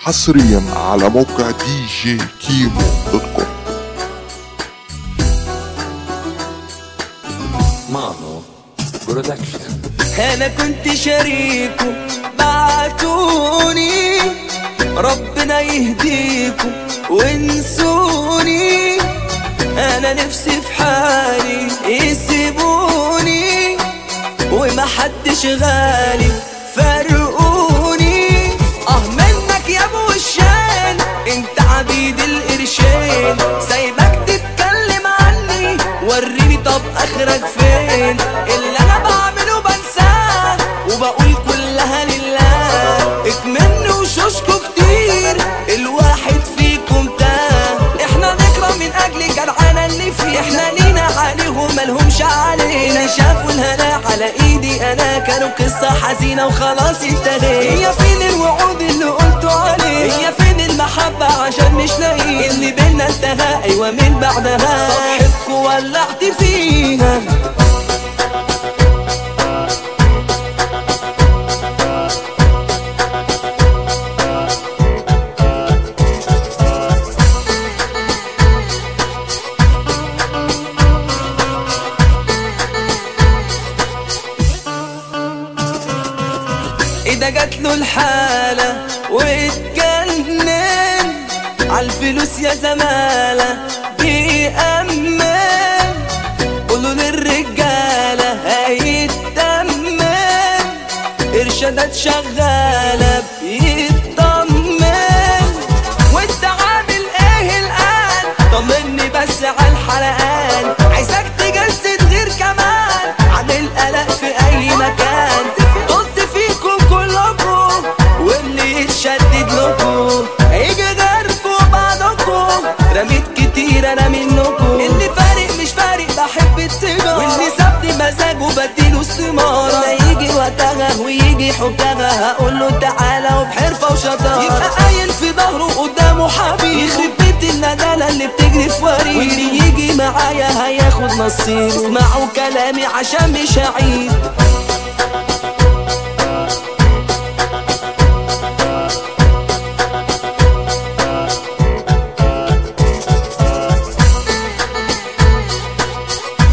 حصريا على موقع دي جي كيمو دوت كوم مانو برودكشن انا كنت شريكه بعتوني ربنا يهديكم وانسوني انا نفسي في حالي يسيبوني وما حدش غالي فرقوني اه منك يا ابو الشان انت عبيد القرشين سايبك تتكلم عني وريني طب اخرك فين اللي انا بعمله بنساه وبقول كلها لله اكمن وشوشكوا كتير الواحد فيكم تاه احنا نكره من اجل الجدعانه اللي فيه احنا لينا عليهم ملهمش علينا شافوا الهنا على ايدي انا كانوا قصه حزينه وخلاص انتهت هي فين الوعود اللي قلتوا عليه هي فين المحبه عشان مش لاقيين اللي بينا انتهى ايوه من بعدها صفحتكوا ولعت فيها اذا جات له الحالة واتجنن عالفلوس يا زمالة بيأمن قولوا للرجالة هيتأمن إرشادات شغالة بيطمن وانت عامل ايه الآن طمني بس عالحلقان عايزك تجسد غير كمان عن القلق في أي مكان طز فيكم كلكم واللي يتشدد لكم هيجي غيركم بعضكم رميت كتير انا منكم اللي فارق مش فارق بحب التجارة واللي سابني مزاجه بديله استمارة ما يجي وقتها ويجي حجها هقول له تعالى وبحرفة وشطارة يبقى قايل في ظهره قدامه حبيب يخرب بيت الندالة اللي بتجري في وريد واللي يجي معايا هياخد نصيب اسمعوا كلامي عشان مش هعيد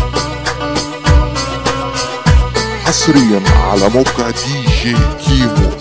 حصريا على موقع دي جي كيمو